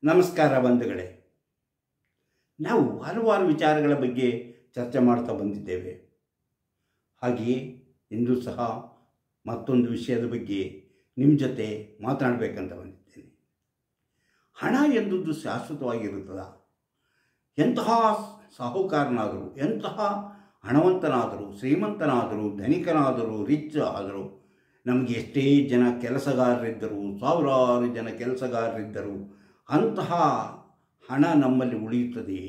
ನಮಸ್ಕಾರ ಬಂಧುಗಳೇ ನಾವು ಹಲವಾರು ವಿಚಾರಗಳ ಬಗ್ಗೆ ಚರ್ಚೆ ಮಾಡ್ತಾ ಬಂದಿದ್ದೇವೆ ಹಾಗೆಯೇ ಇಂದು ಸಹ ಮತ್ತೊಂದು ವಿಷಯದ ಬಗ್ಗೆ ನಿಮ್ಮ ಜೊತೆ ಮಾತನಾಡಬೇಕಂತ ಬಂದಿದ್ದೇನೆ ಹಣ ಎಂದುದು ಶಾಶ್ವತವಾಗಿರುತ್ತದ ಎಂತಹ ಸಾಹುಕಾರನಾದರೂ ಎಂತಹ ಹಣವಂತನಾದರೂ ಶ್ರೀಮಂತನಾದರೂ ಧನಿಕನಾದರೂ ರಿಚ್ ಆದರೂ ನಮಗೆ ಎಷ್ಟೇ ಜನ ಕೆಲಸಗಾರರಿದ್ದರು ಸಾವಿರಾರು ಜನ ಕೆಲಸಗಾರರಿದ್ದರು ಅಂತಹ ಹಣ ನಮ್ಮಲ್ಲಿ ಉಳಿಯುತ್ತದೆಯೇ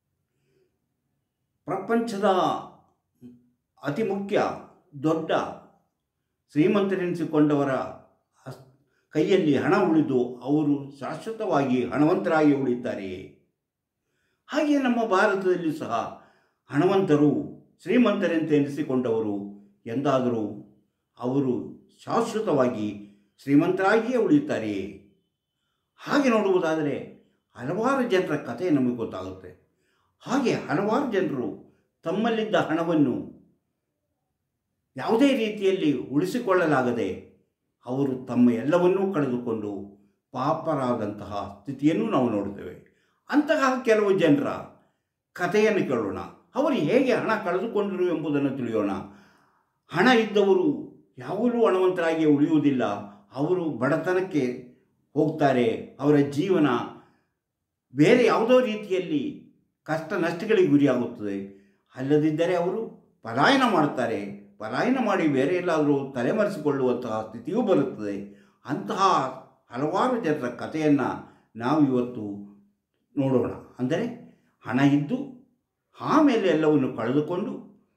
ಪ್ರಪಂಚದ ಅತಿ ಮುಖ್ಯ ದೊಡ್ಡ ಶ್ರೀಮಂತರೆನಿಸಿಕೊಂಡವರ ಹಸ್ ಕೈಯಲ್ಲಿ ಹಣ ಉಳಿದು ಅವರು ಶಾಶ್ವತವಾಗಿ ಹಣವಂತರಾಗಿ ಉಳಿಯುತ್ತಾರೆಯೇ ಹಾಗೆಯೇ ನಮ್ಮ ಭಾರತದಲ್ಲಿ ಸಹ ಹಣವಂತರು ಶ್ರೀಮಂತರೆಂತ ಎನಿಸಿಕೊಂಡವರು ಎಂದಾದರೂ ಅವರು ಶಾಶ್ವತವಾಗಿ ಶ್ರೀಮಂತರಾಗಿಯೇ ಉಳಿಯುತ್ತಾರೆಯೇ ಹಾಗೆ ನೋಡುವುದಾದರೆ ಹಲವಾರು ಜನರ ಕಥೆ ನಮಗೆ ಗೊತ್ತಾಗುತ್ತೆ ಹಾಗೆ ಹಲವಾರು ಜನರು ತಮ್ಮಲ್ಲಿದ್ದ ಹಣವನ್ನು ಯಾವುದೇ ರೀತಿಯಲ್ಲಿ ಉಳಿಸಿಕೊಳ್ಳಲಾಗದೆ ಅವರು ತಮ್ಮ ಎಲ್ಲವನ್ನೂ ಕಳೆದುಕೊಂಡು ಪಾಪರಾದಂತಹ ಸ್ಥಿತಿಯನ್ನು ನಾವು ನೋಡುತ್ತೇವೆ ಅಂತಹ ಕೆಲವು ಜನರ ಕಥೆಯನ್ನು ಕೇಳೋಣ ಅವರು ಹೇಗೆ ಹಣ ಕಳೆದುಕೊಂಡರು ಎಂಬುದನ್ನು ತಿಳಿಯೋಣ ಹಣ ಇದ್ದವರು ಯಾವಾಗಲೂ ಹಣವಂತರಾಗಿ ಉಳಿಯುವುದಿಲ್ಲ ಅವರು ಬಡತನಕ್ಕೆ ಹೋಗ್ತಾರೆ ಅವರ ಜೀವನ ಬೇರೆ ಯಾವುದೋ ರೀತಿಯಲ್ಲಿ ಕಷ್ಟ ನಷ್ಟಗಳಿಗೆ ಗುರಿಯಾಗುತ್ತದೆ ಅಲ್ಲದಿದ್ದರೆ ಅವರು ಪಲಾಯನ ಮಾಡುತ್ತಾರೆ ಪಲಾಯನ ಮಾಡಿ ಬೇರೆ ಎಲ್ಲಾದರೂ ತಲೆಮರೆಸಿಕೊಳ್ಳುವಂತಹ ಸ್ಥಿತಿಯೂ ಬರುತ್ತದೆ ಅಂತಹ ಹಲವಾರು ಜನರ ಕಥೆಯನ್ನು ನಾವು ಇವತ್ತು ನೋಡೋಣ ಅಂದರೆ ಹಣ ಇದ್ದು ಆಮೇಲೆ ಎಲ್ಲವನ್ನು ಕಳೆದುಕೊಂಡು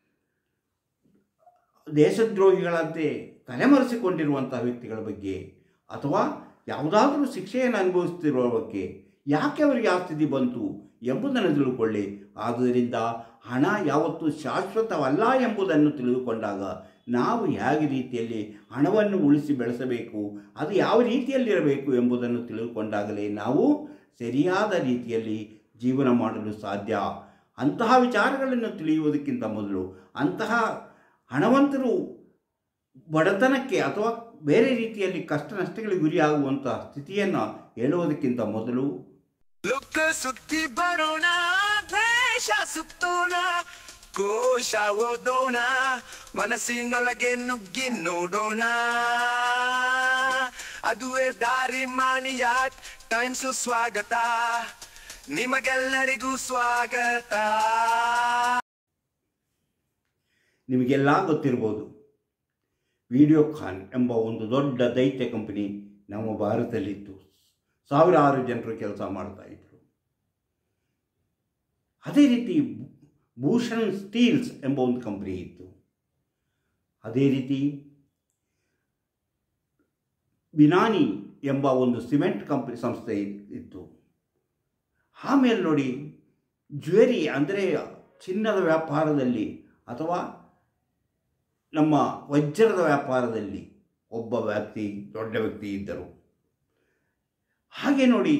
ದೇಶದ್ರೋಹಿಗಳಂತೆ ತಲೆಮರೆಸಿಕೊಂಡಿರುವಂತಹ ವ್ಯಕ್ತಿಗಳ ಬಗ್ಗೆ ಅಥವಾ ಯಾವುದಾದರೂ ಶಿಕ್ಷೆಯನ್ನು ಅನುಭವಿಸುತ್ತಿರುವ ಬಗ್ಗೆ ಯಾಕೆ ಅವರಿಗೆ ಆ ಸ್ಥಿತಿ ಬಂತು ಎಂಬುದನ್ನು ತಿಳ್ಕೊಳ್ಳಿ ಆದ್ದರಿಂದ ಹಣ ಯಾವತ್ತೂ ಶಾಶ್ವತವಲ್ಲ ಎಂಬುದನ್ನು ತಿಳಿದುಕೊಂಡಾಗ ನಾವು ಹೇಗೆ ರೀತಿಯಲ್ಲಿ ಹಣವನ್ನು ಉಳಿಸಿ ಬೆಳೆಸಬೇಕು ಅದು ಯಾವ ರೀತಿಯಲ್ಲಿರಬೇಕು ಎಂಬುದನ್ನು ತಿಳಿದುಕೊಂಡಾಗಲೇ ನಾವು ಸರಿಯಾದ ರೀತಿಯಲ್ಲಿ ಜೀವನ ಮಾಡಲು ಸಾಧ್ಯ ಅಂತಹ ವಿಚಾರಗಳನ್ನು ತಿಳಿಯುವುದಕ್ಕಿಂತ ಮೊದಲು ಅಂತಹ ಹಣವಂತರು ಬಡತನಕ್ಕೆ ಅಥವಾ ಬೇರೆ ರೀತಿಯಲ್ಲಿ ಕಷ್ಟ ನಷ್ಟಗಳಿಗೆ ಗುರಿಯಾಗುವಂತಹ ಸ್ಥಿತಿಯನ್ನು ಹೇಳುವುದಕ್ಕಿಂತ ಮೊದಲು ಲುಕ್ಕ ಸುತ್ತಿ ಬರೋಣ ದ್ವೇಷ ಸುತ್ತೋಣ ಕೋಶ ಓದೋಣ ಮನಸ್ಸಿನೊಳಗೆ ನುಗ್ಗಿ ನೋಡೋಣ ಅದುವೇ ದಾರಿ ಮಾನಿಯಾಟ್ ಟೈಮ್ಸು ಸ್ವಾಗತ ನಿಮಗೆಲ್ಲರಿಗೂ ಸ್ವಾಗತ ನಿಮಗೆಲ್ಲ ಗೊತ್ತಿರ್ಬೋದು ವಿಡಿಯೋಕಾನ್ ಎಂಬ ಒಂದು ದೊಡ್ಡ ದೈತ್ಯ ಕಂಪನಿ ನಮ್ಮ ಭಾರತದಲ್ಲಿತ್ತು ಸಾವಿರಾರು ಜನರು ಕೆಲಸ ಮಾಡ್ತಾ ಇದ್ರು ಅದೇ ರೀತಿ ಭೂಷಣ್ ಸ್ಟೀಲ್ಸ್ ಎಂಬ ಒಂದು ಕಂಪನಿ ಇತ್ತು ಅದೇ ರೀತಿ ಬಿನಾನಿ ಎಂಬ ಒಂದು ಸಿಮೆಂಟ್ ಕಂಪನಿ ಸಂಸ್ಥೆ ಇತ್ತು ಆಮೇಲೆ ನೋಡಿ ಜ್ಯುವೆರಿ ಅಂದರೆ ಚಿನ್ನದ ವ್ಯಾಪಾರದಲ್ಲಿ ಅಥವಾ ನಮ್ಮ ವಜ್ರದ ವ್ಯಾಪಾರದಲ್ಲಿ ಒಬ್ಬ ವ್ಯಕ್ತಿ ದೊಡ್ಡ ವ್ಯಕ್ತಿ ಇದ್ದರು ಹಾಗೆ ನೋಡಿ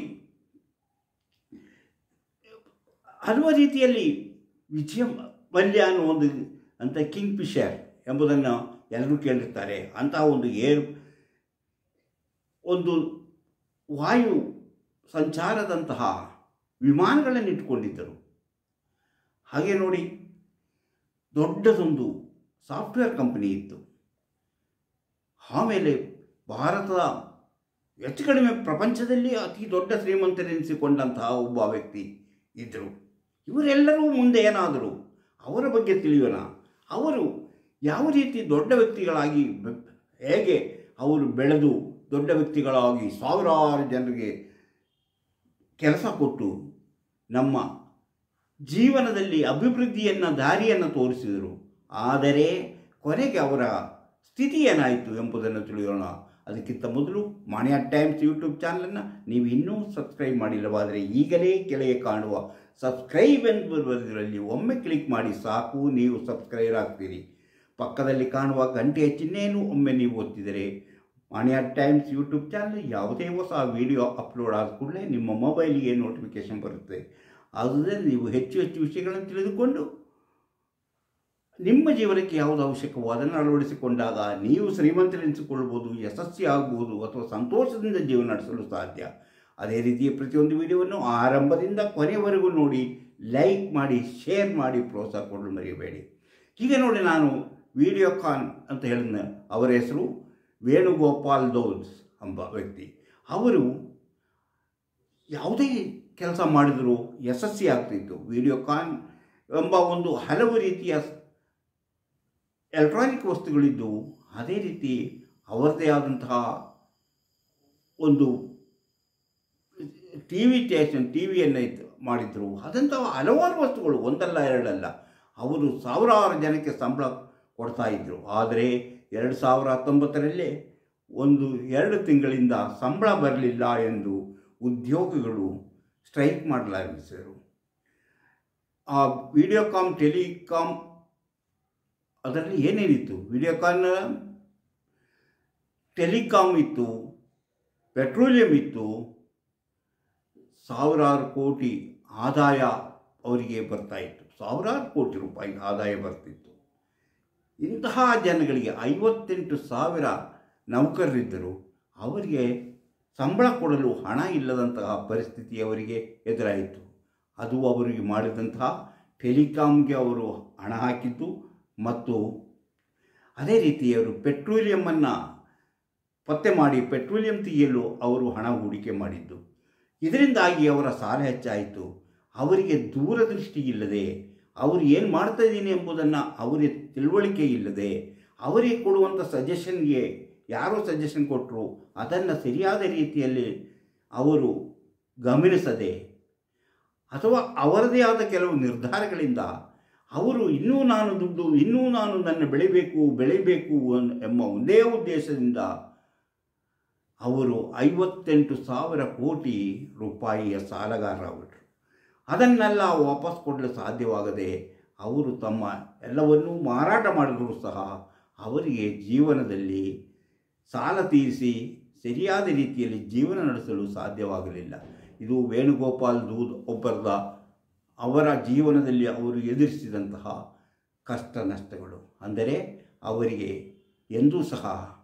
ಹಲವು ರೀತಿಯಲ್ಲಿ ವಿಜಯ ಮಲ್ಯ ಅನ್ನೋ ಒಂದು ಅಂತ ಕಿಂಗ್ ಫಿಶರ್ ಎಂಬುದನ್ನು ಎಲ್ಲರೂ ಕೇಳಿರ್ತಾರೆ ಅಂತಹ ಒಂದು ಏರ್ ಒಂದು ವಾಯು ಸಂಚಾರದಂತಹ ವಿಮಾನಗಳನ್ನು ಇಟ್ಟುಕೊಂಡಿದ್ದರು ಹಾಗೆ ನೋಡಿ ದೊಡ್ಡದೊಂದು ಸಾಫ್ಟ್ವೇರ್ ಕಂಪನಿ ಇತ್ತು ಆಮೇಲೆ ಭಾರತದ ಹೆಚ್ಚು ಕಡಿಮೆ ಪ್ರಪಂಚದಲ್ಲಿ ಅತಿ ದೊಡ್ಡ ಶ್ರೀಮಂತರೆನಿಸಿಕೊಂಡಂತಹ ಒಬ್ಬ ವ್ಯಕ್ತಿ ಇದ್ದರು ಇವರೆಲ್ಲರೂ ಮುಂದೆ ಏನಾದರೂ ಅವರ ಬಗ್ಗೆ ತಿಳಿಯೋಣ ಅವರು ಯಾವ ರೀತಿ ದೊಡ್ಡ ವ್ಯಕ್ತಿಗಳಾಗಿ ಬೆ- ಹೇಗೆ ಅವರು ಬೆಳೆದು ದೊಡ್ಡ ವ್ಯಕ್ತಿಗಳಾಗಿ ಸಾವಿರಾರು ಜನರಿಗೆ ಕೆಲಸ ಕೊಟ್ಟು ನಮ್ಮ ಜೀವನದಲ್ಲಿ ಅಭಿವೃದ್ಧಿಯನ್ನು ದಾರಿಯನ್ನು ತೋರಿಸಿದರು ಆದರೆ ಕೊನೆಗೆ ಅವರ ಸ್ಥಿತಿ ಏನಾಯಿತು ಎಂಬುದನ್ನು ತಿಳಿಯೋಣ ಅದಕ್ಕಿಂತ ಮೊದಲು ಮಾಣಿಯ ಟೈಮ್ಸ್ ಯೂಟ್ಯೂಬ್ ಚಾನಲನ್ನು ನೀವು ಇನ್ನೂ ಸಬ್ಸ್ಕ್ರೈಬ್ ಮಾಡಿಲ್ಲವಾದರೆ ಈಗಲೇ ಕೆಳಗೆ ಕಾಣುವ ಸಬ್ಸ್ಕ್ರೈಬ್ ಎಂಬುದರಲ್ಲಿ ಒಮ್ಮೆ ಕ್ಲಿಕ್ ಮಾಡಿ ಸಾಕು ನೀವು ಸಬ್ಸ್ಕ್ರೈಬ್ ಆಗ್ತೀರಿ ಪಕ್ಕದಲ್ಲಿ ಕಾಣುವ ಗಂಟೆಯ ಚಿಹ್ನೆಯನ್ನು ಒಮ್ಮೆ ನೀವು ಒತ್ತಿದರೆ ಮಾಣಿಯ ಟೈಮ್ಸ್ ಯೂಟ್ಯೂಬ್ ಚಾನಲ್ ಯಾವುದೇ ಹೊಸ ವಿಡಿಯೋ ಅಪ್ಲೋಡ್ ಆದ ಕೂಡಲೇ ನಿಮ್ಮ ಮೊಬೈಲಿಗೆ ನೋಟಿಫಿಕೇಷನ್ ಬರುತ್ತೆ ಆದ್ದರಿಂದ ನೀವು ಹೆಚ್ಚು ಹೆಚ್ಚು ವಿಷಯಗಳನ್ನು ತಿಳಿದುಕೊಂಡು ನಿಮ್ಮ ಜೀವನಕ್ಕೆ ಯಾವುದು ಅವಶ್ಯಕವೋ ಅದನ್ನು ಅಳವಡಿಸಿಕೊಂಡಾಗ ನೀವು ಶ್ರೀಮಂತರೆನಿಸಿಕೊಳ್ಬೋದು ಯಶಸ್ವಿ ಆಗ್ಬೋದು ಅಥವಾ ಸಂತೋಷದಿಂದ ಜೀವನ ನಡೆಸಲು ಸಾಧ್ಯ ಅದೇ ರೀತಿ ಪ್ರತಿಯೊಂದು ವಿಡಿಯೋವನ್ನು ಆರಂಭದಿಂದ ಕೊನೆವರೆಗೂ ನೋಡಿ ಲೈಕ್ ಮಾಡಿ ಶೇರ್ ಮಾಡಿ ಪ್ರೋತ್ಸಾಹ ಕೊಡಲು ಮರೆಯಬೇಡಿ ಈಗ ನೋಡಿ ನಾನು ವಿಡಿಯೋಕಾನ್ ಅಂತ ಹೇಳಿದ ಅವರ ಹೆಸರು ವೇಣುಗೋಪಾಲ್ ದೋಲ್ಸ್ ಎಂಬ ವ್ಯಕ್ತಿ ಅವರು ಯಾವುದೇ ಕೆಲಸ ಮಾಡಿದರೂ ಯಶಸ್ವಿ ಆಗ್ತಿತ್ತು ವಿಡಿಯೋಕಾನ್ ಎಂಬ ಒಂದು ಹಲವು ರೀತಿಯ ಎಲೆಕ್ಟ್ರಾನಿಕ್ ವಸ್ತುಗಳಿದ್ದು ಅದೇ ರೀತಿ ಅವರದೇ ಆದಂತಹ ಒಂದು ಟಿ ವಿ ಸ್ಟೇಷನ್ ಟಿ ವಿಯನ್ನು ಮಾಡಿದರು ಅದಂತಹ ಹಲವಾರು ವಸ್ತುಗಳು ಒಂದಲ್ಲ ಎರಡಲ್ಲ ಅವರು ಸಾವಿರಾರು ಜನಕ್ಕೆ ಸಂಬಳ ಕೊಡ್ತಾ ಇದ್ದರು ಆದರೆ ಎರಡು ಸಾವಿರ ಹತ್ತೊಂಬತ್ತರಲ್ಲೇ ಒಂದು ಎರಡು ತಿಂಗಳಿಂದ ಸಂಬಳ ಬರಲಿಲ್ಲ ಎಂದು ಉದ್ಯೋಗಿಗಳು ಸ್ಟ್ರೈಕ್ ಮಾಡಲಾರಂಭಿಸಿದರು ಆ ವಿಡಿಯೋಕಾಮ್ ಟೆಲಿಕಾಮ್ ಅದರಲ್ಲಿ ಏನೇನಿತ್ತು ವಿಡಿಯೋಕಾನ್ ಟೆಲಿಕಾಮ್ ಇತ್ತು ಪೆಟ್ರೋಲಿಯಂ ಇತ್ತು ಸಾವಿರಾರು ಕೋಟಿ ಆದಾಯ ಅವರಿಗೆ ಬರ್ತಾ ಇತ್ತು ಸಾವಿರಾರು ಕೋಟಿ ರೂಪಾಯಿ ಆದಾಯ ಬರ್ತಿತ್ತು ಇಂತಹ ಜನಗಳಿಗೆ ಐವತ್ತೆಂಟು ಸಾವಿರ ನೌಕರರಿದ್ದರು ಅವರಿಗೆ ಸಂಬಳ ಕೊಡಲು ಹಣ ಇಲ್ಲದಂತಹ ಪರಿಸ್ಥಿತಿ ಅವರಿಗೆ ಎದುರಾಯಿತು ಅದು ಅವರಿಗೆ ಮಾಡಿದಂತಹ ಟೆಲಿಕಾಮ್ಗೆ ಅವರು ಹಣ ಹಾಕಿದ್ದು ಮತ್ತು ಅದೇ ರೀತಿ ಅವರು ಪೆಟ್ರೋಲಿಯಮನ್ನು ಪತ್ತೆ ಮಾಡಿ ಪೆಟ್ರೋಲಿಯಂ ತೆಗೆಯಲು ಅವರು ಹಣ ಹೂಡಿಕೆ ಮಾಡಿದ್ದು ಇದರಿಂದಾಗಿ ಅವರ ಸಾಲ ಹೆಚ್ಚಾಯಿತು ಅವರಿಗೆ ದೂರದೃಷ್ಟಿ ಇಲ್ಲದೆ ಅವರು ಏನು ಮಾಡ್ತಾ ಇದ್ದೀನಿ ಎಂಬುದನ್ನು ಅವರಿಗೆ ತಿಳುವಳಿಕೆ ಇಲ್ಲದೆ ಅವರಿಗೆ ಕೊಡುವಂಥ ಸಜೆಷನ್ಗೆ ಯಾರೋ ಸಜೆಷನ್ ಕೊಟ್ಟರು ಅದನ್ನು ಸರಿಯಾದ ರೀತಿಯಲ್ಲಿ ಅವರು ಗಮನಿಸದೆ ಅಥವಾ ಅವರದೇ ಆದ ಕೆಲವು ನಿರ್ಧಾರಗಳಿಂದ ಅವರು ಇನ್ನೂ ನಾನು ದುಡ್ಡು ಇನ್ನೂ ನಾನು ನನ್ನ ಬೆಳಿಬೇಕು ಬೆಳಿಬೇಕು ಅನ್- ಎಂಬ ಒಂದೇ ಉದ್ದೇಶದಿಂದ ಅವರು ಐವತ್ತೆಂಟು ಸಾವಿರ ಕೋಟಿ ರೂಪಾಯಿಯ ಸಾಲಗಾರರಾಗ್ಬಿಟ್ರು ಅದನ್ನೆಲ್ಲ ವಾಪಸ್ ಕೊಡಲು ಸಾಧ್ಯವಾಗದೆ ಅವರು ತಮ್ಮ ಎಲ್ಲವನ್ನೂ ಮಾರಾಟ ಮಾಡಿದರೂ ಸಹ ಅವರಿಗೆ ಜೀವನದಲ್ಲಿ ಸಾಲ ತೀರಿಸಿ ಸರಿಯಾದ ರೀತಿಯಲ್ಲಿ ಜೀವನ ನಡೆಸಲು ಸಾಧ್ಯವಾಗಲಿಲ್ಲ ಇದು ವೇಣುಗೋಪಾಲ್ ದೂದ್ ಒಬ್ಬರದ ಅವರ ಜೀವನದಲ್ಲಿ ಅವರು ಎದುರಿಸಿದಂತಹ ಕಷ್ಟ ನಷ್ಟಗಳು ಅಂದರೆ ಅವರಿಗೆ ಎಂದೂ ಸಹ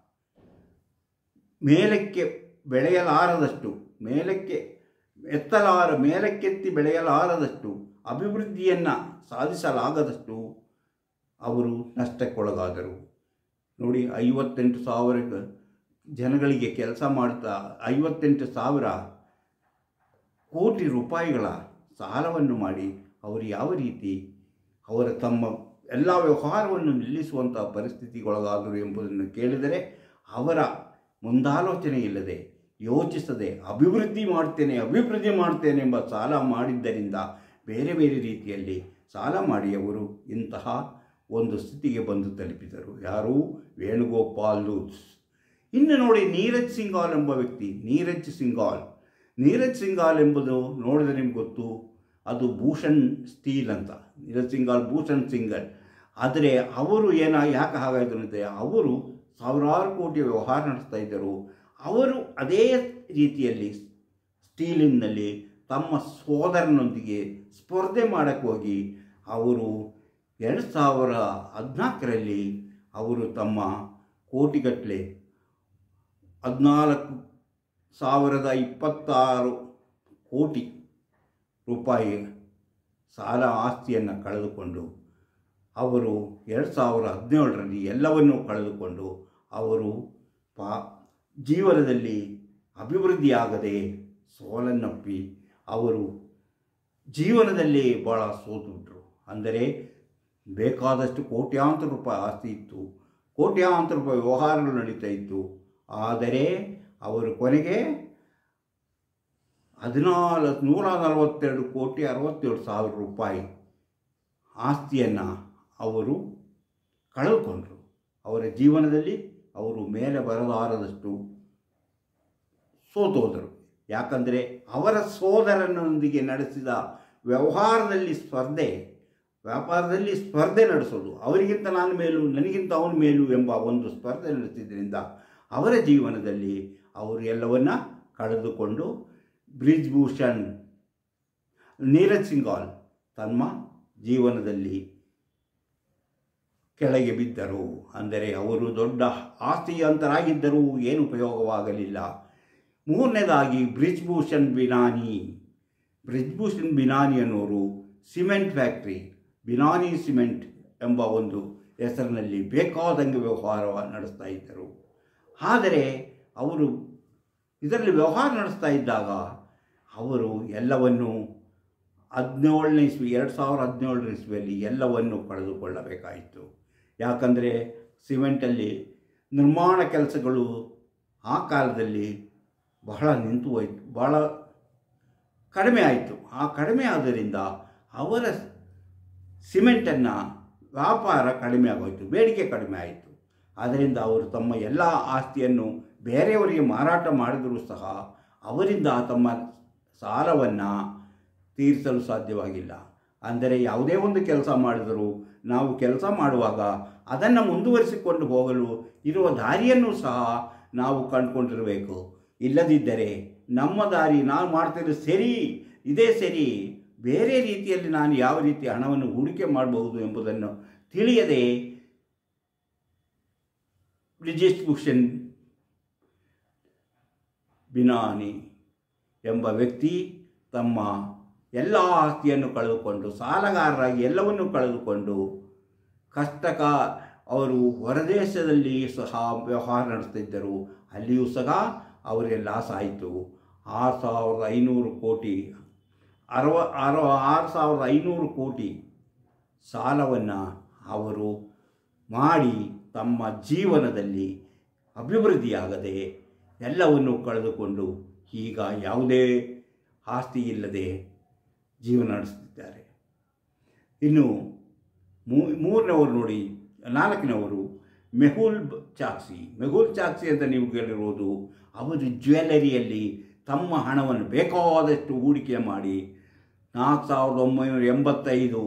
ಮೇಲಕ್ಕೆ ಬೆಳೆಯಲಾರದಷ್ಟು ಮೇಲಕ್ಕೆ ಎತ್ತಲಾರ ಮೇಲಕ್ಕೆತ್ತಿ ಬೆಳೆಯಲಾರದಷ್ಟು ಅಭಿವೃದ್ಧಿಯನ್ನು ಸಾಧಿಸಲಾಗದಷ್ಟು ಅವರು ನಷ್ಟಕ್ಕೊಳಗಾದರು ನೋಡಿ ಐವತ್ತೆಂಟು ಸಾವಿರ ಜನಗಳಿಗೆ ಕೆಲಸ ಮಾಡ್ತಾ ಐವತ್ತೆಂಟು ಸಾವಿರ ಕೋಟಿ ರೂಪಾಯಿಗಳ ಸಾಲವನ್ನು ಮಾಡಿ ಅವರು ಯಾವ ರೀತಿ ಅವರ ತಮ್ಮ ಎಲ್ಲ ವ್ಯವಹಾರವನ್ನು ನಿಲ್ಲಿಸುವಂಥ ಪರಿಸ್ಥಿತಿಗೊಳಗಾದರು ಎಂಬುದನ್ನು ಕೇಳಿದರೆ ಅವರ ಮುಂದಾಲೋಚನೆ ಇಲ್ಲದೆ ಯೋಚಿಸದೆ ಅಭಿವೃದ್ಧಿ ಮಾಡ್ತೇನೆ ಅಭಿವೃದ್ಧಿ ಮಾಡ್ತೇನೆ ಎಂಬ ಸಾಲ ಮಾಡಿದ್ದರಿಂದ ಬೇರೆ ಬೇರೆ ರೀತಿಯಲ್ಲಿ ಸಾಲ ಮಾಡಿ ಅವರು ಇಂತಹ ಒಂದು ಸ್ಥಿತಿಗೆ ಬಂದು ತಲುಪಿದರು ಯಾರು ವೇಣುಗೋಪಾಲ್ ಲೂತ್ಸ್ ಇನ್ನು ನೋಡಿ ನೀರಜ್ ಸಿಂಗಾಲ್ ಎಂಬ ವ್ಯಕ್ತಿ ನೀರಜ್ ಸಿಂಗಾಲ್ ನೀರಜ್ ಸಿಂಗಾಲ್ ಎಂಬುದು ನೋಡಿದ್ರೆ ನಿಮ್ಗೆ ಗೊತ್ತು ಅದು ಭೂಷಣ್ ಸ್ಟೀಲ್ ಅಂತ ನೀರಜ್ ಸಿಂಗಾಲ್ ಭೂಷಣ್ ಸಿಂಗಲ್ ಆದರೆ ಅವರು ಏನ ಯಾಕೆ ಹಾಗಾಯಿತು ಅಂದರೆ ಅವರು ಸಾವಿರಾರು ಕೋಟಿ ವ್ಯವಹಾರ ನಡೆಸ್ತಾ ಇದ್ದರು ಅವರು ಅದೇ ರೀತಿಯಲ್ಲಿ ಸ್ಟೀಲಿನಲ್ಲಿ ತಮ್ಮ ಸೋದರನೊಂದಿಗೆ ಸ್ಪರ್ಧೆ ಮಾಡೋಕ್ಕೆ ಹೋಗಿ ಅವರು ಎರಡು ಸಾವಿರ ಹದಿನಾಲ್ಕರಲ್ಲಿ ಅವರು ತಮ್ಮ ಕೋಟಿಗಟ್ಟಲೆ ಹದಿನಾಲ್ಕು ಸಾವಿರದ ಇಪ್ಪತ್ತಾರು ಕೋಟಿ ರೂಪಾಯಿ ಸಾಲ ಆಸ್ತಿಯನ್ನು ಕಳೆದುಕೊಂಡು ಅವರು ಎರಡು ಸಾವಿರ ಹದಿನೇಳರಲ್ಲಿ ಎಲ್ಲವನ್ನೂ ಕಳೆದುಕೊಂಡು ಅವರು ಪಾ ಜೀವನದಲ್ಲಿ ಅಭಿವೃದ್ಧಿಯಾಗದೆ ಸೋಲನ್ನಪ್ಪಿ ಅವರು ಜೀವನದಲ್ಲಿ ಭಾಳ ಸೋತುಬಿಟ್ರು ಅಂದರೆ ಬೇಕಾದಷ್ಟು ಕೋಟ್ಯಾಂತರ ರೂಪಾಯಿ ಆಸ್ತಿ ಇತ್ತು ಕೋಟ್ಯಾಂತರ ರೂಪಾಯಿ ವ್ಯವಹಾರಗಳು ನಡೀತಾ ಇತ್ತು ಆದರೆ ಅವರು ಕೊನೆಗೆ ಹದಿನಾಲ್ಕು ನೂರ ನಲವತ್ತೆರಡು ಕೋಟಿ ಅರವತ್ತೇಳು ಸಾವಿರ ರೂಪಾಯಿ ಆಸ್ತಿಯನ್ನು ಅವರು ಕಳೆದುಕೊಂಡರು ಅವರ ಜೀವನದಲ್ಲಿ ಅವರು ಮೇಲೆ ಬರಲಾರದಷ್ಟು ಸೋತೋದರು ಯಾಕಂದರೆ ಅವರ ಸೋದರನೊಂದಿಗೆ ನಡೆಸಿದ ವ್ಯವಹಾರದಲ್ಲಿ ಸ್ಪರ್ಧೆ ವ್ಯಾಪಾರದಲ್ಲಿ ಸ್ಪರ್ಧೆ ನಡೆಸೋದು ಅವರಿಗಿಂತ ನಾನು ಮೇಲು ನನಗಿಂತ ಅವನ ಮೇಲು ಎಂಬ ಒಂದು ಸ್ಪರ್ಧೆ ನಡೆಸಿದ್ರಿಂದ ಅವರ ಜೀವನದಲ್ಲಿ ಅವರು ಎಲ್ಲವನ್ನ ಕಳೆದುಕೊಂಡು ಬ್ರಿಜ್ ಭೂಷಣ್ ನೀರಜ್ ಸಿಂಗಾಲ್ ತಮ್ಮ ಜೀವನದಲ್ಲಿ ಕೆಳಗೆ ಬಿದ್ದರು ಅಂದರೆ ಅವರು ದೊಡ್ಡ ಆಸ್ತಿಯಂತರಾಗಿದ್ದರೂ ಏನು ಉಪಯೋಗವಾಗಲಿಲ್ಲ ಮೂರನೇದಾಗಿ ಬ್ರಿಜ್ಭೂಷಣ್ ಬಿನಾನಿ ಬ್ರಿಜ್ಭೂಷಣ್ ಬಿನಾನಿ ಅನ್ನೋರು ಸಿಮೆಂಟ್ ಫ್ಯಾಕ್ಟ್ರಿ ಬಿನಾನಿ ಸಿಮೆಂಟ್ ಎಂಬ ಒಂದು ಹೆಸರಿನಲ್ಲಿ ಬೇಕಾದಂಗೆ ವ್ಯವಹಾರ ನಡೆಸ್ತಾ ಇದ್ದರು ಆದರೆ ಅವರು ಇದರಲ್ಲಿ ವ್ಯವಹಾರ ನಡೆಸ್ತಾ ಇದ್ದಾಗ ಅವರು ಎಲ್ಲವನ್ನು ಹದಿನೇಳನೇ ಇಸ್ವಿ ಎರಡು ಸಾವಿರದ ಹದಿನೇಳನೇ ಇಸ್ವಿಯಲ್ಲಿ ಎಲ್ಲವನ್ನು ಕಳೆದುಕೊಳ್ಳಬೇಕಾಯಿತು ಯಾಕಂದರೆ ಸಿಮೆಂಟಲ್ಲಿ ನಿರ್ಮಾಣ ಕೆಲಸಗಳು ಆ ಕಾಲದಲ್ಲಿ ಬಹಳ ನಿಂತು ಹೋಯಿತು ಬಹಳ ಕಡಿಮೆ ಆಯಿತು ಆ ಕಡಿಮೆ ಆದ್ದರಿಂದ ಅವರ ಸಿಮೆಂಟನ್ನು ವ್ಯಾಪಾರ ಕಡಿಮೆ ಆಗೋಯಿತು ಬೇಡಿಕೆ ಕಡಿಮೆ ಆಯಿತು ಆದ್ದರಿಂದ ಅವರು ತಮ್ಮ ಎಲ್ಲ ಆಸ್ತಿಯನ್ನು ಬೇರೆಯವರಿಗೆ ಮಾರಾಟ ಮಾಡಿದರೂ ಸಹ ಅವರಿಂದ ತಮ್ಮ ಸಾಲವನ್ನು ತೀರಿಸಲು ಸಾಧ್ಯವಾಗಿಲ್ಲ ಅಂದರೆ ಯಾವುದೇ ಒಂದು ಕೆಲಸ ಮಾಡಿದರೂ ನಾವು ಕೆಲಸ ಮಾಡುವಾಗ ಅದನ್ನು ಮುಂದುವರಿಸಿಕೊಂಡು ಹೋಗಲು ಇರುವ ದಾರಿಯನ್ನು ಸಹ ನಾವು ಕಂಡುಕೊಂಡಿರಬೇಕು ಇಲ್ಲದಿದ್ದರೆ ನಮ್ಮ ದಾರಿ ನಾನು ಮಾಡ್ತಿರೋದು ಸರಿ ಇದೇ ಸರಿ ಬೇರೆ ರೀತಿಯಲ್ಲಿ ನಾನು ಯಾವ ರೀತಿ ಹಣವನ್ನು ಹೂಡಿಕೆ ಮಾಡಬಹುದು ಎಂಬುದನ್ನು ತಿಳಿಯದೆ ಬ್ರಿಜೇಶ್ ಭೂಷಣ್ ಬಿನಾನಿ ಎಂಬ ವ್ಯಕ್ತಿ ತಮ್ಮ ಎಲ್ಲ ಆಸ್ತಿಯನ್ನು ಕಳೆದುಕೊಂಡು ಸಾಲಗಾರರಾಗಿ ಎಲ್ಲವನ್ನೂ ಕಳೆದುಕೊಂಡು ಕಷ್ಟಕ ಅವರು ಹೊರದೇಶದಲ್ಲಿ ಸಹ ವ್ಯವಹಾರ ನಡೆಸ್ತಿದ್ದರು ಅಲ್ಲಿಯೂ ಸಹ ಅವರಿಗೆ ಲಾಸ್ ಆಯಿತು ಆರು ಸಾವಿರದ ಐನೂರು ಕೋಟಿ ಅರವ ಅರ ಆರು ಸಾವಿರದ ಐನೂರು ಕೋಟಿ ಸಾಲವನ್ನು ಅವರು ಮಾಡಿ ತಮ್ಮ ಜೀವನದಲ್ಲಿ ಅಭಿವೃದ್ಧಿಯಾಗದೆ ಎಲ್ಲವನ್ನು ಕಳೆದುಕೊಂಡು ಈಗ ಯಾವುದೇ ಆಸ್ತಿ ಇಲ್ಲದೆ ಜೀವನ ನಡೆಸುತ್ತಿದ್ದಾರೆ ಇನ್ನು ಮೂ ಮೂರನೇವರು ನೋಡಿ ನಾಲ್ಕನೇವರು ಮೆಹುಲ್ ಬ- ಚಾಕ್ಸಿ ಮೆಹುಲ್ ಚಾಕ್ಸಿ ಅಂತ ನೀವು ಕೇಳಿರುವುದು ಅವರು ಜ್ಯುವೆಲರಿಯಲ್ಲಿ ತಮ್ಮ ಹಣವನ್ನು ಬೇಕಾದಷ್ಟು ಹೂಡಿಕೆ ಮಾಡಿ ನಾಲ್ಕು ಸಾವಿರದ ಒಂಬೈನೂರ ಎಂಬತ್ತೈದು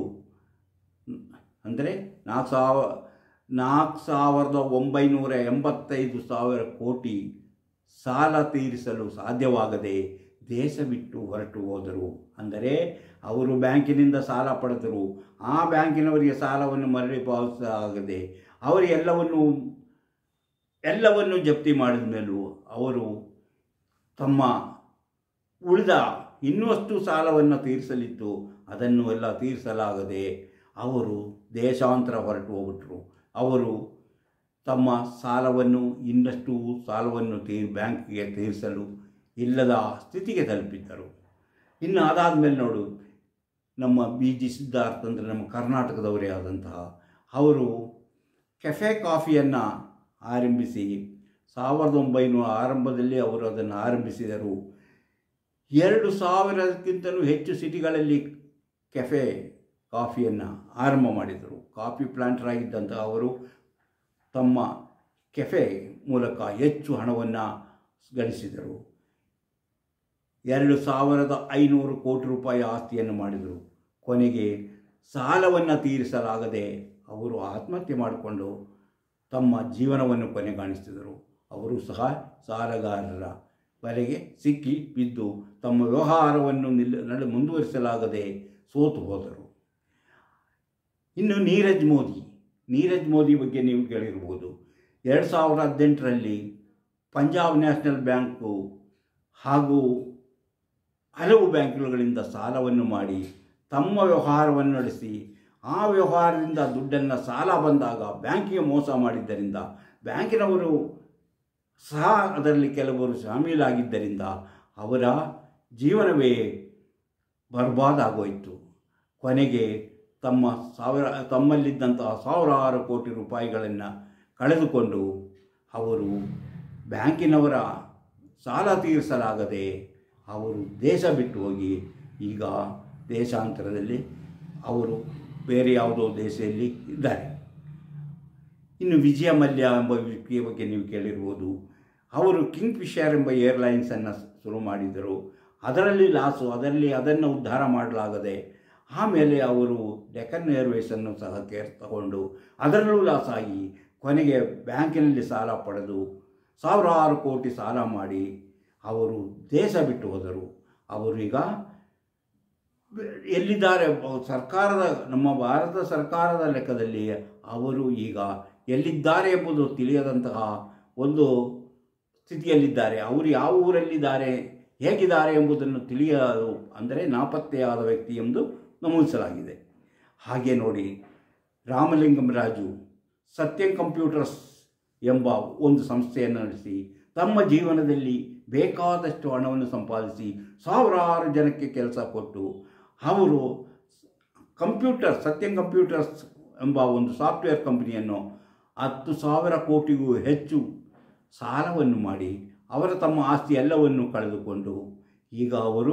ಅಂದರೆ ನಾಲ್ಕು ಸಾವಿರ ನಾಲ್ಕು ಸಾವಿರದ ಒಂಬೈನೂರ ಎಂಬತ್ತೈದು ಸಾವಿರ ಕೋಟಿ ಸಾಲ ತೀರಿಸಲು ಸಾಧ್ಯವಾಗದೆ ದೇಶ ಬಿಟ್ಟು ಹೊರಟು ಹೋದರು ಅಂದರೆ ಅವರು ಬ್ಯಾಂಕಿನಿಂದ ಸಾಲ ಪಡೆದರು ಆ ಬ್ಯಾಂಕಿನವರಿಗೆ ಸಾಲವನ್ನು ಮರಳಿ ಪಾವತಿಸಲಾಗದೆ ಅವರು ಎಲ್ಲವನ್ನು ಎಲ್ಲವನ್ನು ಜಪ್ತಿ ಮಾಡಿದ ಮೇಲೂ ಅವರು ತಮ್ಮ ಉಳಿದ ಇನ್ನಷ್ಟು ಸಾಲವನ್ನು ತೀರಿಸಲಿತ್ತು ಅದನ್ನು ಎಲ್ಲ ತೀರಿಸಲಾಗದೆ ಅವರು ದೇಶಾಂತರ ಹೊರಟು ಹೋಗ್ಬಿಟ್ರು ಅವರು ತಮ್ಮ ಸಾಲವನ್ನು ಇನ್ನಷ್ಟು ಸಾಲವನ್ನು ತೀ ಬ್ಯಾಂಕ್ಗೆ ತೀರಿಸಲು ಇಲ್ಲದ ಸ್ಥಿತಿಗೆ ತಲುಪಿದ್ದರು ಇನ್ನು ಅದಾದಮೇಲೆ ನೋಡು ನಮ್ಮ ಬಿ ಜಿ ಸಿದ್ಧಾರ್ಥ ಅಂದರೆ ನಮ್ಮ ಕರ್ನಾಟಕದವರೇ ಆದಂತಹ ಅವರು ಕೆಫೆ ಕಾಫಿಯನ್ನು ಆರಂಭಿಸಿ ಸಾವಿರದ ಒಂಬೈನೂರ ಆರಂಭದಲ್ಲಿ ಅವರು ಅದನ್ನು ಆರಂಭಿಸಿದರು ಎರಡು ಸಾವಿರಕ್ಕಿಂತಲೂ ಹೆಚ್ಚು ಸಿಟಿಗಳಲ್ಲಿ ಕೆಫೆ ಕಾಫಿಯನ್ನು ಆರಂಭ ಮಾಡಿದರು ಕಾಫಿ ಪ್ಲಾಂಟರಾಗಿದ್ದಂತಹ ಅವರು ತಮ್ಮ ಕೆಫೆ ಮೂಲಕ ಹೆಚ್ಚು ಹಣವನ್ನು ಗಳಿಸಿದರು ಎರಡು ಸಾವಿರದ ಐನೂರು ಕೋಟಿ ರೂಪಾಯಿ ಆಸ್ತಿಯನ್ನು ಮಾಡಿದರು ಕೊನೆಗೆ ಸಾಲವನ್ನು ತೀರಿಸಲಾಗದೆ ಅವರು ಆತ್ಮಹತ್ಯೆ ಮಾಡಿಕೊಂಡು ತಮ್ಮ ಜೀವನವನ್ನು ಕೊನೆಗಾಣಿಸಿದರು ಅವರು ಸಹ ಸಾಲಗಾರರ ಬಲೆಗೆ ಸಿಕ್ಕಿ ಬಿದ್ದು ತಮ್ಮ ವ್ಯವಹಾರವನ್ನು ನಿಲ್ ನಡೆ ಮುಂದುವರಿಸಲಾಗದೆ ಸೋತು ಹೋದರು ಇನ್ನು ನೀರಜ್ ಮೋದಿ ನೀರಜ್ ಮೋದಿ ಬಗ್ಗೆ ನೀವು ಕೇಳಿರ್ಬೋದು ಎರಡು ಸಾವಿರದ ಹದಿನೆಂಟರಲ್ಲಿ ಪಂಜಾಬ್ ನ್ಯಾಷನಲ್ ಬ್ಯಾಂಕು ಹಾಗೂ ಹಲವು ಬ್ಯಾಂಕುಗಳಿಂದ ಸಾಲವನ್ನು ಮಾಡಿ ತಮ್ಮ ವ್ಯವಹಾರವನ್ನು ನಡೆಸಿ ಆ ವ್ಯವಹಾರದಿಂದ ದುಡ್ಡನ್ನು ಸಾಲ ಬಂದಾಗ ಬ್ಯಾಂಕಿಗೆ ಮೋಸ ಮಾಡಿದ್ದರಿಂದ ಬ್ಯಾಂಕಿನವರು ಸಹ ಅದರಲ್ಲಿ ಕೆಲವರು ಶಾಮೀಲಾಗಿದ್ದರಿಂದ ಅವರ ಜೀವನವೇ ಬರ್ಬಾದಾಗೋಯಿತು ಕೊನೆಗೆ ತಮ್ಮ ಸಾವಿರ ತಮ್ಮಲ್ಲಿದ್ದಂತಹ ಸಾವಿರಾರು ಕೋಟಿ ರೂಪಾಯಿಗಳನ್ನು ಕಳೆದುಕೊಂಡು ಅವರು ಬ್ಯಾಂಕಿನವರ ಸಾಲ ತೀರಿಸಲಾಗದೆ ಅವರು ದೇಶ ಬಿಟ್ಟು ಹೋಗಿ ಈಗ ದೇಶಾಂತರದಲ್ಲಿ ಅವರು ಬೇರೆ ಯಾವುದೋ ದೇಶದಲ್ಲಿ ಇದ್ದಾರೆ ಇನ್ನು ವಿಜಯ ಮಲ್ಯ ಎಂಬ ವ್ಯಕ್ತಿಯ ಬಗ್ಗೆ ನೀವು ಕೇಳಿರ್ಬೋದು ಅವರು ಕಿಂಗ್ ಫಿಶರ್ ಎಂಬ ಏರ್ಲೈನ್ಸನ್ನು ಶುರು ಮಾಡಿದರು ಅದರಲ್ಲಿ ಲಾಸು ಅದರಲ್ಲಿ ಅದನ್ನು ಉದ್ಧಾರ ಮಾಡಲಾಗದೆ ಆಮೇಲೆ ಅವರು ಡೆಕ್ಕನ್ ಏರ್ವೇಸನ್ನು ಸಹ ಕೇರ್ ತಗೊಂಡು ಅದರಲ್ಲೂ ಲಾಸ್ ಆಗಿ ಕೊನೆಗೆ ಬ್ಯಾಂಕಿನಲ್ಲಿ ಸಾಲ ಪಡೆದು ಸಾವಿರಾರು ಕೋಟಿ ಸಾಲ ಮಾಡಿ ಅವರು ದೇಶ ಬಿಟ್ಟು ಹೋದರು ಅವರು ಈಗ ಎಲ್ಲಿದ್ದಾರೆ ಸರ್ಕಾರದ ನಮ್ಮ ಭಾರತ ಸರ್ಕಾರದ ಲೆಕ್ಕದಲ್ಲಿ ಅವರು ಈಗ ಎಲ್ಲಿದ್ದಾರೆ ಎಂಬುದು ತಿಳಿಯದಂತಹ ಒಂದು ಸ್ಥಿತಿಯಲ್ಲಿದ್ದಾರೆ ಅವರು ಯಾವ ಊರಲ್ಲಿದ್ದಾರೆ ಹೇಗಿದ್ದಾರೆ ಎಂಬುದನ್ನು ತಿಳಿಯಲು ಅಂದರೆ ನಾಪತ್ತೆಯಾದ ವ್ಯಕ್ತಿ ಎಂದು ನಮೂದಿಸಲಾಗಿದೆ ಹಾಗೆ ನೋಡಿ ರಾಮಲಿಂಗಂ ರಾಜು ಸತ್ಯಂ ಕಂಪ್ಯೂಟರ್ಸ್ ಎಂಬ ಒಂದು ಸಂಸ್ಥೆಯನ್ನು ನಡೆಸಿ ತಮ್ಮ ಜೀವನದಲ್ಲಿ ಬೇಕಾದಷ್ಟು ಹಣವನ್ನು ಸಂಪಾದಿಸಿ ಸಾವಿರಾರು ಜನಕ್ಕೆ ಕೆಲಸ ಕೊಟ್ಟು ಅವರು ಕಂಪ್ಯೂಟರ್ ಸತ್ಯಂ ಕಂಪ್ಯೂಟರ್ಸ್ ಎಂಬ ಒಂದು ಸಾಫ್ಟ್ವೇರ್ ಕಂಪನಿಯನ್ನು ಹತ್ತು ಸಾವಿರ ಕೋಟಿಗೂ ಹೆಚ್ಚು ಸಾಲವನ್ನು ಮಾಡಿ ಅವರ ತಮ್ಮ ಆಸ್ತಿ ಎಲ್ಲವನ್ನು ಕಳೆದುಕೊಂಡು ಈಗ ಅವರು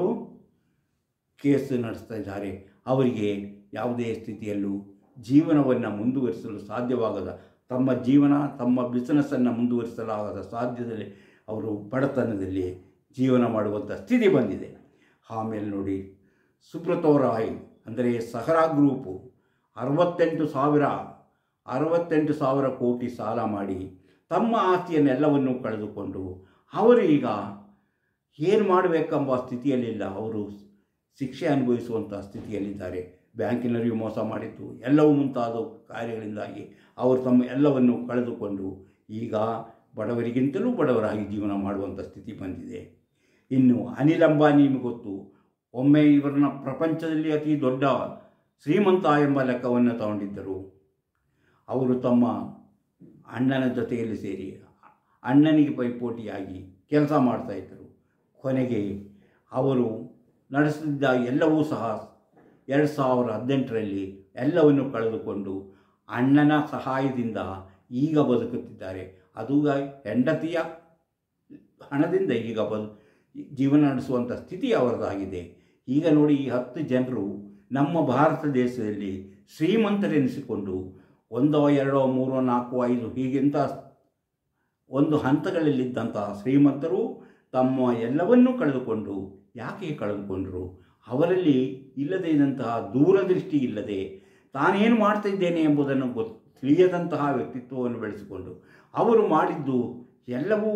ಕೇಸ್ ನಡೆಸ್ತಾ ಇದ್ದಾರೆ ಅವರಿಗೆ ಯಾವುದೇ ಸ್ಥಿತಿಯಲ್ಲೂ ಜೀವನವನ್ನು ಮುಂದುವರಿಸಲು ಸಾಧ್ಯವಾಗದ ತಮ್ಮ ಜೀವನ ತಮ್ಮ ಬಿಸಿನೆಸ್ಸನ್ನು ಮುಂದುವರಿಸಲಾಗದ ಸಾಧ್ಯದಲ್ಲಿ ಅವರು ಬಡತನದಲ್ಲಿ ಜೀವನ ಮಾಡುವಂಥ ಸ್ಥಿತಿ ಬಂದಿದೆ ಆಮೇಲೆ ನೋಡಿ ಸುಬ್ರತೋ ರಾಯ್ ಅಂದರೆ ಸಹರಾ ಗ್ರೂಪು ಅರವತ್ತೆಂಟು ಸಾವಿರ ಅರವತ್ತೆಂಟು ಸಾವಿರ ಕೋಟಿ ಸಾಲ ಮಾಡಿ ತಮ್ಮ ಆಸ್ತಿಯನ್ನೆಲ್ಲವನ್ನು ಕಳೆದುಕೊಂಡು ಅವರು ಈಗ ಏನು ಮಾಡಬೇಕೆಂಬ ಸ್ಥಿತಿಯಲ್ಲಿಲ್ಲ ಅವರು ಶಿಕ್ಷೆ ಅನುಭವಿಸುವಂಥ ಸ್ಥಿತಿಯಲ್ಲಿದ್ದಾರೆ ಬ್ಯಾಂಕಿನವರಿಗೂ ಮೋಸ ಮಾಡಿದ್ದು ಎಲ್ಲವೂ ಮುಂತಾದ ಕಾರ್ಯಗಳಿಂದಾಗಿ ಅವರು ತಮ್ಮ ಎಲ್ಲವನ್ನು ಕಳೆದುಕೊಂಡು ಈಗ ಬಡವರಿಗಿಂತಲೂ ಬಡವರಾಗಿ ಜೀವನ ಮಾಡುವಂಥ ಸ್ಥಿತಿ ಬಂದಿದೆ ಇನ್ನು ಅನಿಲ್ ಅಂಬಾನಿ ನಿಮಗೆ ಗೊತ್ತು ಒಮ್ಮೆ ಇವರನ್ನ ಪ್ರಪಂಚದಲ್ಲಿ ಅತಿ ದೊಡ್ಡ ಶ್ರೀಮಂತ ಎಂಬ ಲೆಕ್ಕವನ್ನು ತಗೊಂಡಿದ್ದರು ಅವರು ತಮ್ಮ ಅಣ್ಣನ ಜೊತೆಯಲ್ಲಿ ಸೇರಿ ಅಣ್ಣನಿಗೆ ಪೈಪೋಟಿಯಾಗಿ ಕೆಲಸ ಮಾಡ್ತಾಯಿದ್ದರು ಕೊನೆಗೆ ಅವರು ನಡೆಸಿದ್ದ ಎಲ್ಲವೂ ಸಹ ಎರಡು ಸಾವಿರ ಹದಿನೆಂಟರಲ್ಲಿ ಎಲ್ಲವನ್ನು ಕಳೆದುಕೊಂಡು ಅಣ್ಣನ ಸಹಾಯದಿಂದ ಈಗ ಬದುಕುತ್ತಿದ್ದಾರೆ ಅದು ಹೆಂಡತಿಯ ಹಣದಿಂದ ಈಗ ಬದು ಜೀವನ ನಡೆಸುವಂಥ ಸ್ಥಿತಿ ಅವರದಾಗಿದೆ ಈಗ ನೋಡಿ ಈ ಹತ್ತು ಜನರು ನಮ್ಮ ಭಾರತ ದೇಶದಲ್ಲಿ ಶ್ರೀಮಂತರೆನಿಸಿಕೊಂಡು ಒಂದೋ ಎರಡೋ ಮೂರೋ ನಾಲ್ಕು ಐದು ಹೀಗಿಂತ ಒಂದು ಹಂತಗಳಲ್ಲಿದ್ದಂತಹ ಶ್ರೀಮಂತರು ತಮ್ಮ ಎಲ್ಲವನ್ನೂ ಕಳೆದುಕೊಂಡು ಯಾಕೆ ಕಳೆದುಕೊಂಡರು ಅವರಲ್ಲಿ ಇಲ್ಲದೇ ಇದ್ದಂತಹ ದೂರದೃಷ್ಟಿ ಇಲ್ಲದೆ ತಾನೇನು ಮಾಡ್ತಾ ಇದ್ದೇನೆ ಎಂಬುದನ್ನು ಗೊತ್ತು ತಿಳಿಯದಂತಹ ವ್ಯಕ್ತಿತ್ವವನ್ನು ಬೆಳೆಸಿಕೊಂಡು ಅವರು ಮಾಡಿದ್ದು ಎಲ್ಲವೂ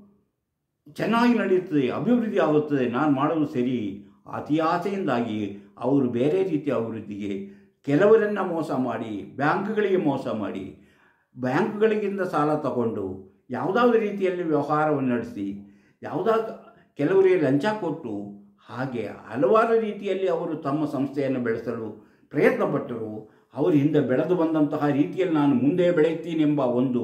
ಚೆನ್ನಾಗಿ ನಡೆಯುತ್ತದೆ ಅಭಿವೃದ್ಧಿ ಆಗುತ್ತದೆ ನಾನು ಮಾಡೋದು ಸರಿ ಅತಿ ಆಸೆಯಿಂದಾಗಿ ಅವರು ಬೇರೆ ರೀತಿಯ ಅಭಿವೃದ್ಧಿಗೆ ಕೆಲವರನ್ನು ಮೋಸ ಮಾಡಿ ಬ್ಯಾಂಕ್ಗಳಿಗೆ ಮೋಸ ಮಾಡಿ ಬ್ಯಾಂಕ್ಗಳಿಗಿಂತ ಸಾಲ ತಗೊಂಡು ಯಾವುದಾದ್ರೂ ರೀತಿಯಲ್ಲಿ ವ್ಯವಹಾರವನ್ನು ನಡೆಸಿ ಯಾವುದಾದ ಕೆಲವರಿಗೆ ಲಂಚ ಕೊಟ್ಟು ಹಾಗೆ ಹಲವಾರು ರೀತಿಯಲ್ಲಿ ಅವರು ತಮ್ಮ ಸಂಸ್ಥೆಯನ್ನು ಬೆಳೆಸಲು ಪ್ರಯತ್ನ ಪಟ್ಟರು ಅವರು ಹಿಂದೆ ಬೆಳೆದು ಬಂದಂತಹ ರೀತಿಯಲ್ಲಿ ನಾನು ಮುಂದೆ ಬೆಳೆಯುತ್ತೀನೆಂಬ ಒಂದು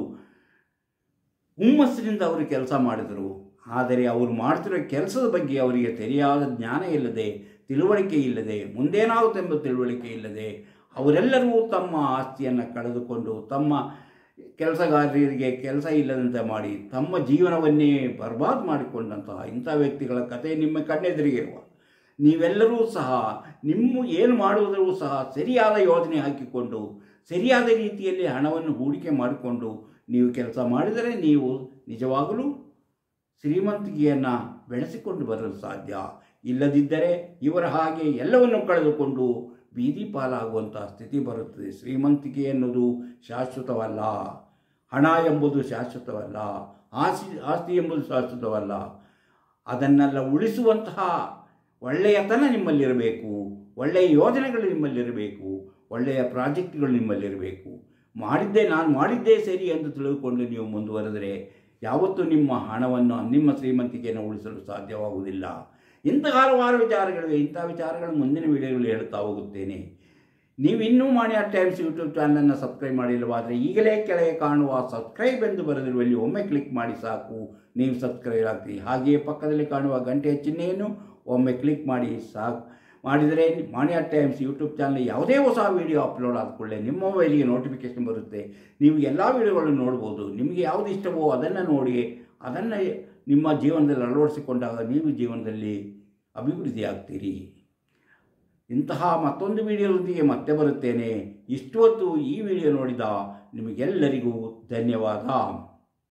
ಹುಮ್ಮಸ್ಸಿನಿಂದ ಅವರು ಕೆಲಸ ಮಾಡಿದರು ಆದರೆ ಅವರು ಮಾಡ್ತಿರೋ ಕೆಲಸದ ಬಗ್ಗೆ ಅವರಿಗೆ ಸರಿಯಾದ ಜ್ಞಾನ ಇಲ್ಲದೆ ತಿಳುವಳಿಕೆ ಇಲ್ಲದೆ ಮುಂದೇನಾಗುತ್ತೆಂಬ ತಿಳುವಳಿಕೆ ಇಲ್ಲದೆ ಅವರೆಲ್ಲರೂ ತಮ್ಮ ಆಸ್ತಿಯನ್ನು ಕಳೆದುಕೊಂಡು ತಮ್ಮ ಕೆಲಸಗಾರರಿಗೆ ಕೆಲಸ ಇಲ್ಲದಂತೆ ಮಾಡಿ ತಮ್ಮ ಜೀವನವನ್ನೇ ಬರ್ಬಾದ್ ಮಾಡಿಕೊಂಡಂತಹ ಇಂಥ ವ್ಯಕ್ತಿಗಳ ಕತೆ ನಿಮ್ಮ ಕಣ್ಣೆದುರಿಗಿರುವ ನೀವೆಲ್ಲರೂ ಸಹ ನಿಮ್ಮ ಏನು ಮಾಡುವುದರೂ ಸಹ ಸರಿಯಾದ ಯೋಜನೆ ಹಾಕಿಕೊಂಡು ಸರಿಯಾದ ರೀತಿಯಲ್ಲಿ ಹಣವನ್ನು ಹೂಡಿಕೆ ಮಾಡಿಕೊಂಡು ನೀವು ಕೆಲಸ ಮಾಡಿದರೆ ನೀವು ನಿಜವಾಗಲೂ ಶ್ರೀಮಂತಿಕೆಯನ್ನು ಬೆಳೆಸಿಕೊಂಡು ಬರಲು ಸಾಧ್ಯ ಇಲ್ಲದಿದ್ದರೆ ಇವರ ಹಾಗೆ ಎಲ್ಲವನ್ನು ಕಳೆದುಕೊಂಡು ಬೀದಿ ಪಾಲಾಗುವಂಥ ಸ್ಥಿತಿ ಬರುತ್ತದೆ ಶ್ರೀಮಂತಿಕೆ ಎನ್ನುವುದು ಶಾಶ್ವತವಲ್ಲ ಹಣ ಎಂಬುದು ಶಾಶ್ವತವಲ್ಲ ಆಸ್ತಿ ಆಸ್ತಿ ಎಂಬುದು ಶಾಶ್ವತವಲ್ಲ ಅದನ್ನೆಲ್ಲ ಉಳಿಸುವಂತಹ ಒಳ್ಳೆಯತನ ನಿಮ್ಮಲ್ಲಿರಬೇಕು ಒಳ್ಳೆಯ ಯೋಜನೆಗಳು ನಿಮ್ಮಲ್ಲಿರಬೇಕು ಒಳ್ಳೆಯ ಪ್ರಾಜೆಕ್ಟ್ಗಳು ನಿಮ್ಮಲ್ಲಿರಬೇಕು ಮಾಡಿದ್ದೇ ನಾನು ಮಾಡಿದ್ದೇ ಸರಿ ಎಂದು ತಿಳಿದುಕೊಂಡು ನೀವು ಮುಂದುವರೆದರೆ ಯಾವತ್ತೂ ನಿಮ್ಮ ಹಣವನ್ನು ನಿಮ್ಮ ಶ್ರೀಮಂತಿಕೆಯನ್ನು ಉಳಿಸಲು ಸಾಧ್ಯವಾಗುವುದಿಲ್ಲ ಇಂಥ ಹಲವಾರು ವಿಚಾರಗಳಿವೆ ಇಂಥ ವಿಚಾರಗಳು ಮುಂದಿನ ವಿಡಿಯೋಗಳಲ್ಲಿ ಹೇಳ್ತಾ ಹೋಗುತ್ತೇನೆ ನೀವು ಇನ್ನೂ ಮಾಣಿಯ ಟೈಮ್ಸ್ ಯೂಟ್ಯೂಬ್ ಚಾನಲನ್ನು ಸಬ್ಸ್ಕ್ರೈಬ್ ಮಾಡಿಲ್ಲವಾದರೆ ಈಗಲೇ ಕೆಳಗೆ ಕಾಣುವ ಸಬ್ಸ್ಕ್ರೈಬ್ ಎಂದು ಬರೆದಿರುವಲ್ಲಿ ಒಮ್ಮೆ ಕ್ಲಿಕ್ ಮಾಡಿ ಸಾಕು ನೀವು ಸಬ್ಸ್ಕ್ರೈಬ್ ಆಗ್ತೀರಿ ಹಾಗೆಯೇ ಪಕ್ಕದಲ್ಲಿ ಕಾಣುವ ಗಂಟೆಯ ಚಿಹ್ನೆಯನ್ನು ಒಮ್ಮೆ ಕ್ಲಿಕ್ ಮಾಡಿ ಸಾಕು ಮಾಡಿದರೆ ಮಾಣಿಯ ಟೈಮ್ಸ್ ಯೂಟ್ಯೂಬ್ ಚಾನಲ್ ಯಾವುದೇ ಹೊಸ ವೀಡಿಯೋ ಅಪ್ಲೋಡ್ ಆದ ಕೂಡಲೇ ನಿಮ್ಮ ಮೊಬೈಲಿಗೆ ನೋಟಿಫಿಕೇಷನ್ ಬರುತ್ತೆ ನೀವು ಎಲ್ಲ ವೀಡಿಯೋಗಳನ್ನು ನೋಡ್ಬೋದು ನಿಮಗೆ ಯಾವುದು ಇಷ್ಟವೋ ಅದನ್ನು ನೋಡಿ ಅದನ್ನು ನಿಮ್ಮ ಜೀವನದಲ್ಲಿ ಅಳವಡಿಸಿಕೊಂಡಾಗ ನೀವು ಜೀವನದಲ್ಲಿ ಅಭಿವೃದ್ಧಿ ಆಗ್ತೀರಿ ಇಂತಹ ಮತ್ತೊಂದು ವಿಡಿಯೋದೊಂದಿಗೆ ಮತ್ತೆ ಬರುತ್ತೇನೆ ಇಷ್ಟು ಹೊತ್ತು ಈ ವಿಡಿಯೋ ನೋಡಿದ ನಿಮಗೆಲ್ಲರಿಗೂ ಧನ್ಯವಾದ